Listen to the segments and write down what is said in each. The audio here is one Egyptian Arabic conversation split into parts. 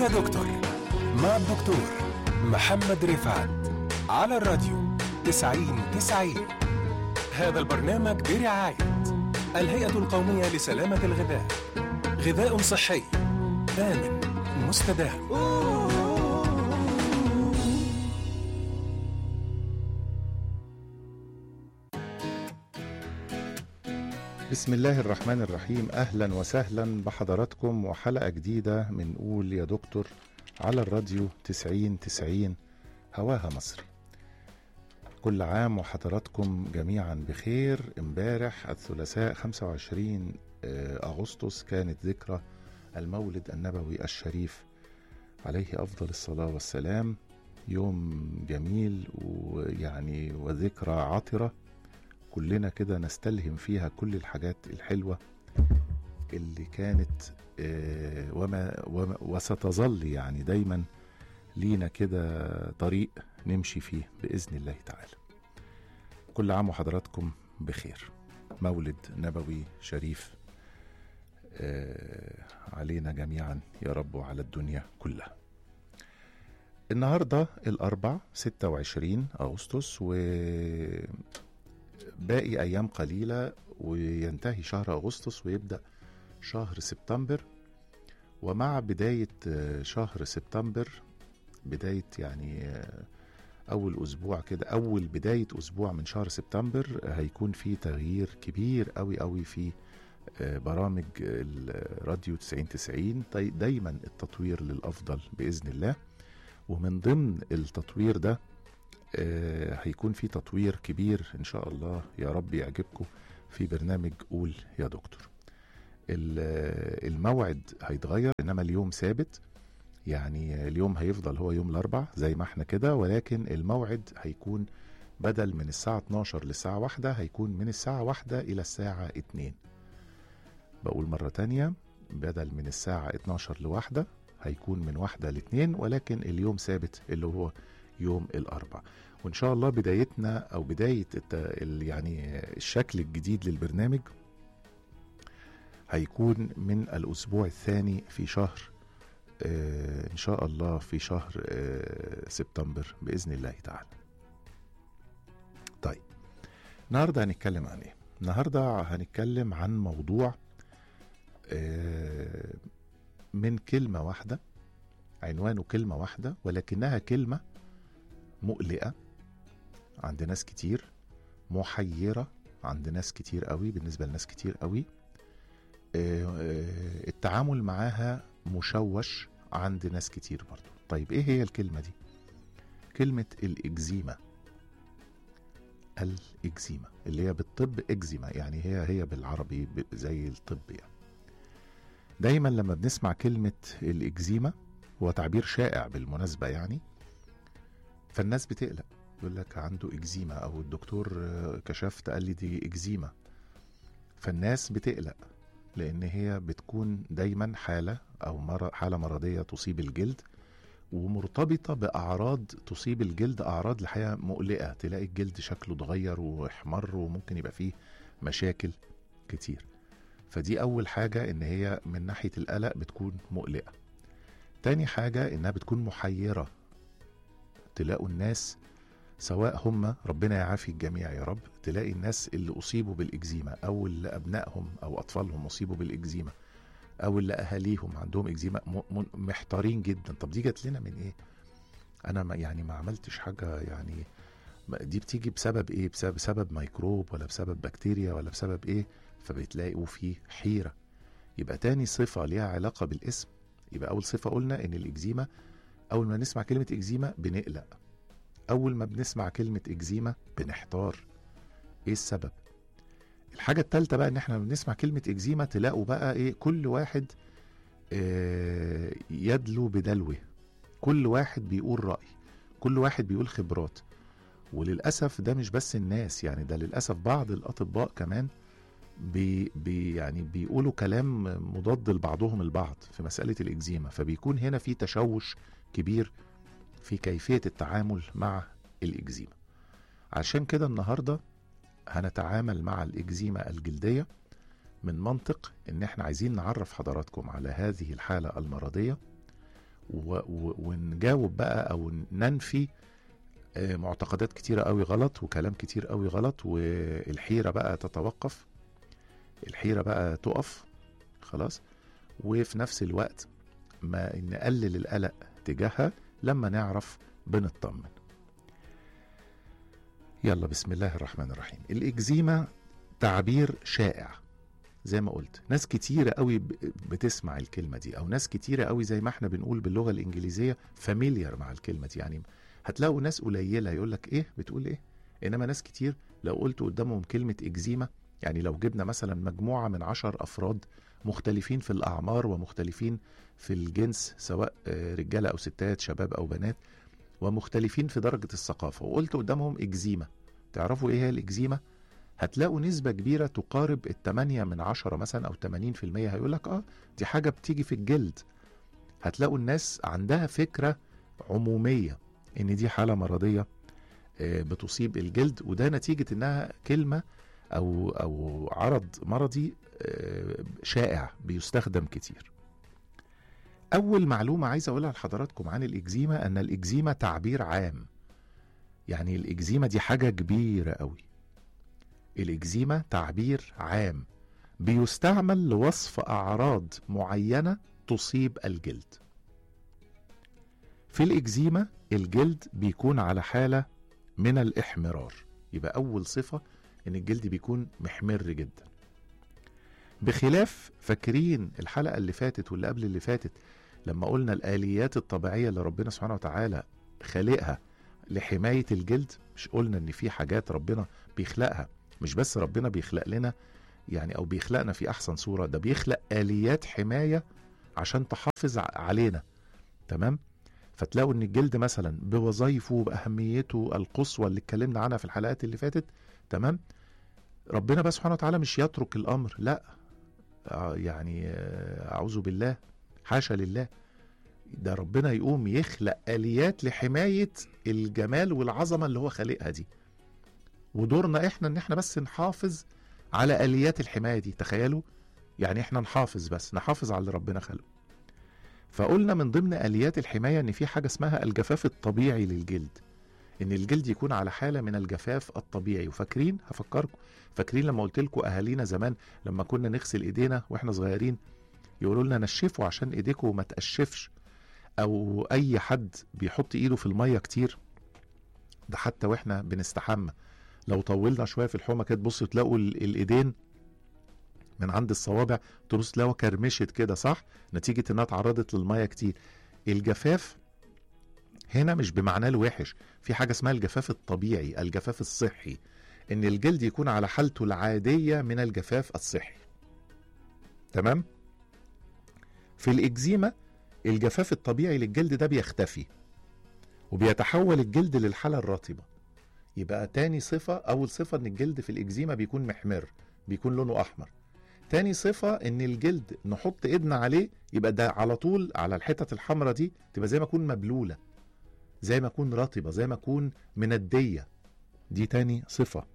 يا دكتور مع الدكتور محمد رفعت على الراديو 90 90 هذا البرنامج برعاية الهيئة القومية لسلامة الغذاء غذاء صحي آمن مستدام بسم الله الرحمن الرحيم اهلا وسهلا بحضراتكم وحلقه جديده من قول يا دكتور على الراديو 90 90 هواها مصري كل عام وحضراتكم جميعا بخير امبارح الثلاثاء 25 آه، اغسطس كانت ذكرى المولد النبوي الشريف عليه افضل الصلاه والسلام يوم جميل ويعني وذكرى عطره كلنا كده نستلهم فيها كل الحاجات الحلوة اللي كانت آه، وما, وما وستظل يعني دايما لينا كده طريق نمشي فيه بإذن الله تعالى كل عام وحضراتكم بخير مولد نبوي شريف آه، علينا جميعا يا رب وعلى الدنيا كلها النهاردة الأربع 26 أغسطس و باقي أيام قليلة وينتهي شهر أغسطس ويبدأ شهر سبتمبر ومع بداية آه، شهر سبتمبر بداية يعني آه، أول أسبوع كده أول بداية أسبوع من شهر سبتمبر آه، هيكون في تغيير كبير أوي أوي في آه، برامج الراديو 90 90 داي- دايما التطوير للأفضل بإذن الله ومن ضمن التطوير ده آه، هيكون في تطوير كبير ان شاء الله يا رب يعجبكم في برنامج قول يا دكتور ال- آه، الموعد هيتغير انما اليوم ثابت يعني اليوم هيفضل هو يوم الاربع زي ما احنا كده ولكن الموعد هيكون بدل من الساعة 12 للساعة واحدة هيكون من الساعة واحدة إلى الساعة اتنين بقول مرة تانية بدل من الساعة 12 لواحدة هيكون من واحدة لاتنين ولكن اليوم ثابت اللي هو يوم الأربع وإن شاء الله بدايتنا أو بداية الت... ال- يعني الشكل الجديد للبرنامج هيكون من الأسبوع الثاني في شهر آه إن شاء الله في شهر آه سبتمبر بإذن الله تعالى طيب النهاردة هنتكلم عن إيه؟ النهاردة هنتكلم عن موضوع آه من كلمة واحدة عنوانه كلمة واحدة ولكنها كلمة مقلقة عند ناس كتير محيرة عند ناس كتير قوي بالنسبة لناس كتير قوي آه، آه، التعامل معاها مشوش عند ناس كتير برضو طيب ايه هي الكلمة دي كلمة الإكزيما الإكزيما اللي هي بالطب إكزيما يعني هي هي بالعربي ب- زي الطب يعني دايما لما بنسمع كلمة الإكزيما هو تعبير شائع بالمناسبة يعني فالناس بتقلق يقول لك عنده اكزيما او الدكتور آه، كشفت قال لي دي اكزيما فالناس بتقلق لان هي بتكون دايما حاله او مر- حاله مرضيه تصيب الجلد ومرتبطه باعراض تصيب الجلد اعراض الحقيقه مقلقه تلاقي الجلد شكله اتغير واحمر وممكن يبقى فيه مشاكل كتير فدي اول حاجه ان هي من ناحيه القلق بتكون مقلقه تاني حاجه انها بتكون محيره تلاقوا الناس سواء هم ربنا يعافي الجميع يا رب تلاقي الناس اللي اصيبوا بالاكزيما او اللي ابنائهم او اطفالهم اصيبوا بالاكزيما او اللي اهاليهم عندهم اكزيما م- م- محتارين جدا طب دي جت لنا من ايه انا ما يعني ما عملتش حاجه يعني ما- دي بتيجي بسبب ايه بسبب, بسبب ميكروب ولا بسبب بكتيريا ولا بسبب ايه فبتلاقوا في حيره يبقى تاني صفه ليها علاقه بالاسم يبقى اول صفه قلنا ان الاكزيما اول ما نسمع كلمه اكزيما بنقلق اول ما بنسمع كلمه اكزيما بنحتار ايه السبب الحاجه الثالثه بقى ان احنا لما بنسمع كلمه اكزيما تلاقوا بقى ايه كل واحد آه، يدلو بدلوه كل واحد بيقول راي كل واحد بيقول خبرات وللاسف ده مش بس الناس يعني ده للاسف بعض الاطباء كمان بي بي يعني بيقولوا كلام مضاد لبعضهم البعض في مساله الاكزيما فبيكون هنا في تشوش كبير في كيفيه التعامل مع الاكزيما عشان كده النهارده هنتعامل مع الاكزيما الجلديه من منطق ان احنا عايزين نعرف حضراتكم على هذه الحاله المرضيه و و ونجاوب بقى او ننفي آه، معتقدات كتيرة قوي غلط وكلام كتير قوي غلط والحيرة بقى تتوقف الحيرة بقى تقف خلاص وفي نفس الوقت ما نقلل القلق تجاهها لما نعرف بنطمن يلا بسم الله الرحمن الرحيم الإكزيما تعبير شائع زي ما قلت ناس كتيرة قوي ب- بتسمع الكلمة دي أو ناس كتيرة قوي زي ما احنا بنقول باللغة الإنجليزية فاميليار مع الكلمة دي يعني هتلاقوا ناس قليلة يقول لك إيه بتقول إيه إنما ناس كتير لو قلت قدامهم كلمة إكزيما يعني لو جبنا مثلا مجموعة من عشر أفراد مختلفين في الأعمار ومختلفين في الجنس سواء آه، رجالة أو ستات شباب أو بنات ومختلفين في درجة الثقافة وقلت قدامهم إكزيما تعرفوا إيه هي الإكزيما؟ هتلاقوا نسبة كبيرة تقارب التمانية من عشرة مثلا أو تمانين في المية هيقول لك آه دي حاجة بتيجي في الجلد هتلاقوا الناس عندها فكرة عمومية إن دي حالة مرضية آه، بتصيب الجلد وده نتيجة إنها كلمة أو أو عرض مرضي آه، شائع بيستخدم كتير أول معلومة عايز أقولها لحضراتكم عن الإكزيما أن الإكزيما تعبير عام يعني الإكزيما دي حاجة كبيرة قوي الإكزيما تعبير عام بيستعمل لوصف أعراض معينة تصيب الجلد في الإكزيما الجلد بيكون على حالة من الإحمرار يبقى أول صفة إن الجلد بيكون محمر جدا بخلاف فاكرين الحلقة اللي فاتت واللي قبل اللي فاتت لما قلنا الآليات الطبيعية اللي ربنا سبحانه وتعالى خالقها لحماية الجلد مش قلنا إن في حاجات ربنا بيخلقها مش بس ربنا بيخلق لنا يعني أو بيخلقنا في أحسن صورة ده بيخلق آليات حماية عشان تحافظ ع- علينا تمام فتلاقوا ان الجلد مثلا بوظائفه باهميته القصوى اللي اتكلمنا عنها في الحلقات اللي فاتت تمام ربنا بقى سبحانه وتعالى مش يترك الامر لا آه، يعني آه، اعوذ بالله حاشا لله ده ربنا يقوم يخلق اليات لحمايه الجمال والعظمه اللي هو خالقها دي ودورنا احنا ان احنا بس نحافظ على اليات الحمايه دي تخيلوا يعني احنا نحافظ بس نحافظ على اللي ربنا خلقه فقلنا من ضمن اليات الحمايه ان في حاجه اسمها الجفاف الطبيعي للجلد ان الجلد يكون على حاله من الجفاف الطبيعي وفاكرين هفكركم فاكرين لما قلت لكم اهالينا زمان لما كنا نغسل ايدينا واحنا صغيرين يقولوا لنا نشفوا عشان ايديكم ما تقشفش او اي حد بيحط ايده في الميه كتير ده حتى واحنا بنستحمى لو طولنا شويه في الحومه كده تبصوا تلاقوا ال- الايدين من عند الصوابع تبص تلاقوا كرمشت كده صح نتيجه انها اتعرضت للميه كتير الجفاف هنا مش بمعناه الوحش في حاجه اسمها الجفاف الطبيعي الجفاف الصحي ان الجلد يكون على حالته العاديه من الجفاف الصحي تمام في الاكزيما الجفاف الطبيعي للجلد ده بيختفي وبيتحول الجلد للحاله الرطبه يبقى تاني صفه اول صفه ان الجلد في الاكزيما بيكون محمر بيكون لونه احمر تاني صفة ان الجلد نحط ايدنا عليه يبقى ده على طول على الحتت الحمراء دي تبقى زي ما اكون مبلولة زي ما اكون رطبة زي ما اكون مندية دي تاني صفة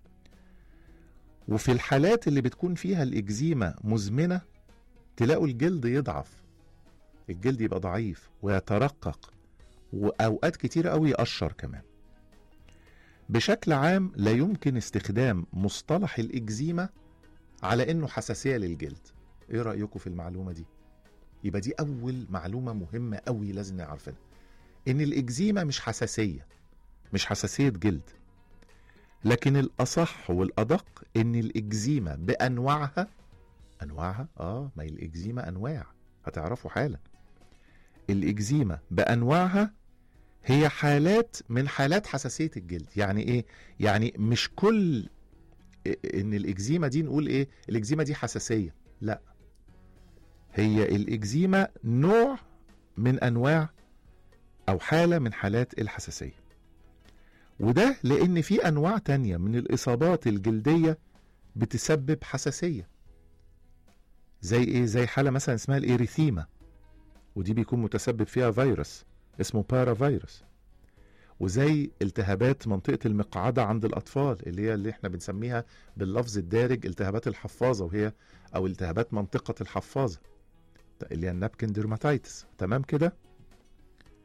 وفي الحالات اللي بتكون فيها الإكزيما مزمنة تلاقوا الجلد يضعف الجلد يبقى ضعيف ويترقق وأوقات كتير قوي يقشر كمان بشكل عام لا يمكن استخدام مصطلح الإكزيما على إنه حساسية للجلد إيه رأيكم في المعلومة دي؟ يبقى دي أول معلومة مهمة قوي لازم نعرفها إن الإكزيما مش حساسية مش حساسية جلد لكن الأصح والأدق إن الإكزيما بأنواعها أنواعها؟ آه ما هي الإكزيما أنواع هتعرفوا حالا الإكزيما بأنواعها هي حالات من حالات حساسية الجلد يعني إيه؟ يعني مش كل إن الإكزيما دي نقول إيه؟ الإكزيما دي حساسية لا هي الإكزيما نوع من أنواع أو حالة من حالات الحساسية وده لأن في أنواع تانية من الإصابات الجلدية بتسبب حساسية زي إيه؟ زي حالة مثلا اسمها الإيريثيما ودي بيكون متسبب فيها فيروس اسمه بارا فيروس وزي التهابات منطقة المقعدة عند الأطفال اللي هي اللي احنا بنسميها باللفظ الدارج التهابات الحفاظة وهي أو التهابات منطقة الحفاظة اللي هي النابكن ديرماتيتس تمام كده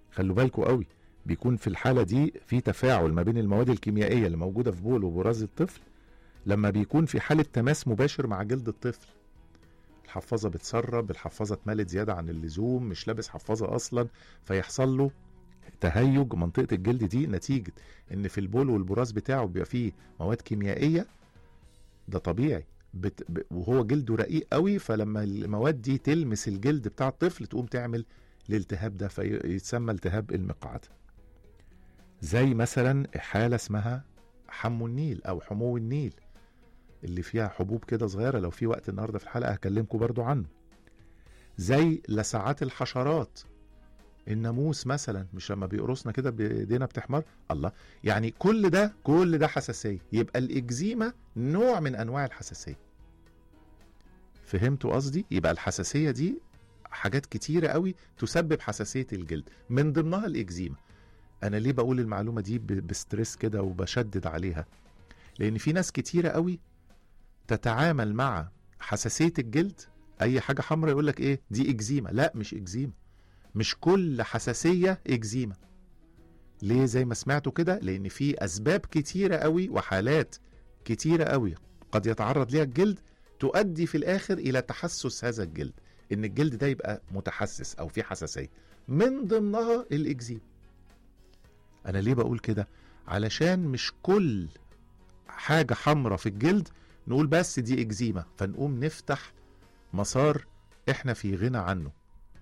خلوا بالكم قوي بيكون في الحاله دي في تفاعل ما بين المواد الكيميائيه اللي موجوده في بول وبراز الطفل لما بيكون في حاله تماس مباشر مع جلد الطفل الحفاظه بتسرب الحفاظه اتملت زياده عن اللزوم مش لابس حفاظه اصلا فيحصل له تهيج منطقه الجلد دي نتيجه ان في البول والبراز بتاعه بيبقى فيه مواد كيميائيه ده طبيعي بت... ب... وهو جلده رقيق قوي فلما المواد دي تلمس الجلد بتاع الطفل تقوم تعمل الالتهاب ده فيتسمى التهاب المقعد زي مثلا حالة اسمها حمو النيل أو حمو النيل اللي فيها حبوب كده صغيرة لو في وقت النهاردة في الحلقة هكلمكم برضو عنه زي لسعات الحشرات الناموس مثلا مش لما بيقرصنا كده بايدينا بتحمر الله يعني كل ده كل ده حساسيه يبقى الاكزيما نوع من انواع الحساسيه فهمتوا قصدي يبقى الحساسيه دي حاجات كتيره قوي تسبب حساسيه الجلد من ضمنها الاكزيما انا ليه بقول المعلومه دي ب- بستريس كده وبشدد عليها لان في ناس كتيره قوي تتعامل مع حساسيه الجلد اي حاجه حمراء يقول لك ايه دي اكزيما لا مش اكزيما مش كل حساسيه اكزيما ليه زي ما سمعتوا كده لان في اسباب كتيره قوي وحالات كتيره قوي قد يتعرض ليها الجلد تؤدي في الاخر الى تحسس هذا الجلد ان الجلد ده يبقى متحسس او في حساسيه من ضمنها الاكزيما انا ليه بقول كده علشان مش كل حاجه حمراء في الجلد نقول بس دي اكزيما فنقوم نفتح مسار احنا في غنى عنه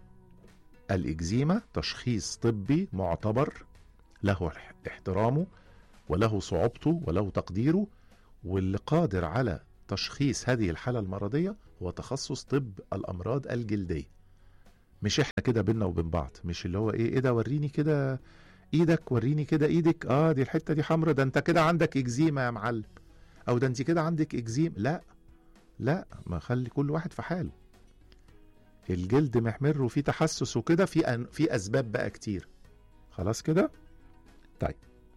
الاكزيما تشخيص طبي معتبر له احترامه وله صعوبته وله تقديره واللي قادر على تشخيص هذه الحالة المرضية هو تخصص طب الأمراض الجلدية مش احنا كده بينا وبين بعض مش اللي هو ايه ايه ده وريني كده ايدك وريني كده ايدك اه دي الحتة دي حمرا ده انت كده عندك اكزيما يا معلم او ده انت كده عندك اكزيم لا لا ما خلي كل واحد في حاله الجلد محمر وفيه تحسس وكده في أن في اسباب بقى كتير خلاص كده طيب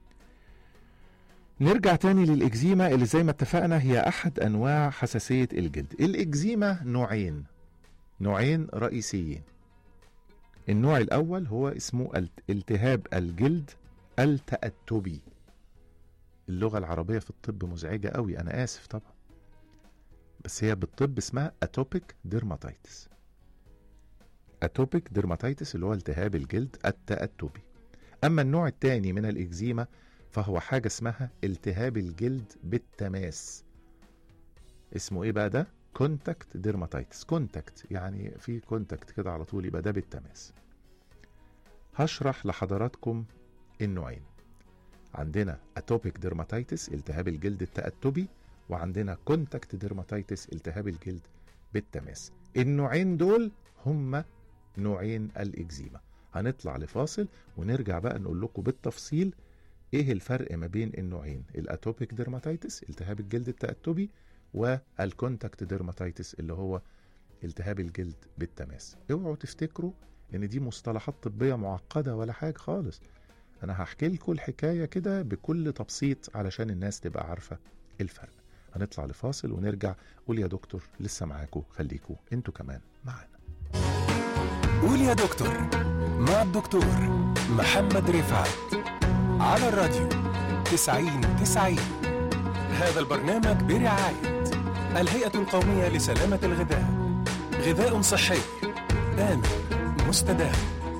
نرجع تاني للإكزيما اللي زي ما اتفقنا هي أحد أنواع حساسية الجلد الإكزيما نوعين نوعين رئيسيين النوع الأول هو اسمه الت- التهاب الجلد التأتبي اللغة العربية في الطب مزعجة قوي أنا آسف طبعا بس هي بالطب اسمها اتوبيك ديرماتيتس اتوبيك ديرماتيتس اللي هو التهاب الجلد التأتبي أما النوع الثاني من الإكزيما فهو حاجة اسمها التهاب الجلد بالتماس اسمه ايه بقى ده؟ كونتاكت ديرماتيتس كونتاكت يعني في كونتاكت كده على طول يبقى ده بالتماس هشرح لحضراتكم النوعين عندنا اتوبيك ديرماتيتس التهاب الجلد التأتبي وعندنا كونتاكت ديرماتيتس التهاب الجلد بالتماس النوعين دول هما نوعين الإكزيما هنطلع لفاصل ونرجع بقى نقول لكم بالتفصيل ايه الفرق ما بين النوعين الاتوبيك ديرماتيتس التهاب الجلد التأتبي والكونتاكت ديرماتيتس اللي هو التهاب الجلد بالتماس اوعوا تفتكروا ان دي مصطلحات طبية معقدة ولا حاجة خالص انا هحكي لكم الحكاية كده بكل تبسيط علشان الناس تبقى عارفة الفرق هنطلع لفاصل ونرجع قول يا دكتور لسه معاكم خليكم انتوا كمان معانا قول يا دكتور مع الدكتور محمد رفعت على الراديو 90 90 هذا البرنامج برعاية الهيئة القومية لسلامة الغذاء غذاء صحي آمن مستدام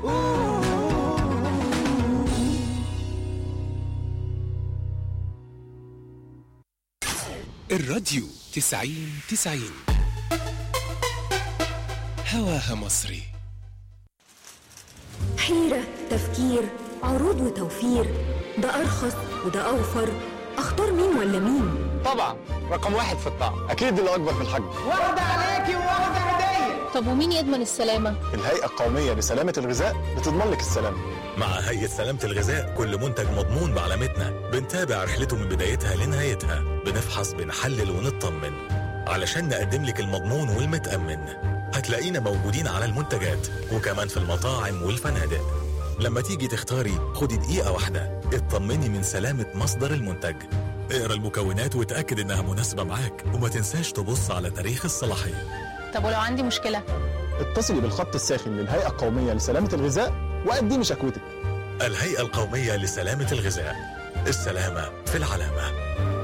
الراديو 90 90 هواها مصري حيرة تفكير عروض وتوفير ده أرخص وده أوفر أختار مين ولا مين طبعا رقم واحد في الطعم اكيد اللي اكبر في الحجم واخدة عليكي وواخدة هدية طب ومين يضمن السلامة؟ الهيئه القوميه لسلامه الغذاء بتضمن لك السلامه مع هيئة سلامة الغذاء كل منتج مضمون بعلامتنا بنتابع رحلته من بدايتها لنهايتها بنفحص بنحلل ونطمن علشان نقدم لك المضمون والمتأمن هتلاقينا موجودين على المنتجات وكمان في المطاعم والفنادق لما تيجي تختاري خدي دقيقة واحدة اطمني من سلامة مصدر المنتج اقرا المكونات وتأكد انها مناسبة معاك وما تنساش تبص على تاريخ الصلاحية طب ولو عندي مشكلة؟ اتصلي بالخط الساخن للهيئه القوميه لسلامه الغذاء وقدمي شكوتك الهيئة القومية لسلامة الغذاء السلامة في العلامة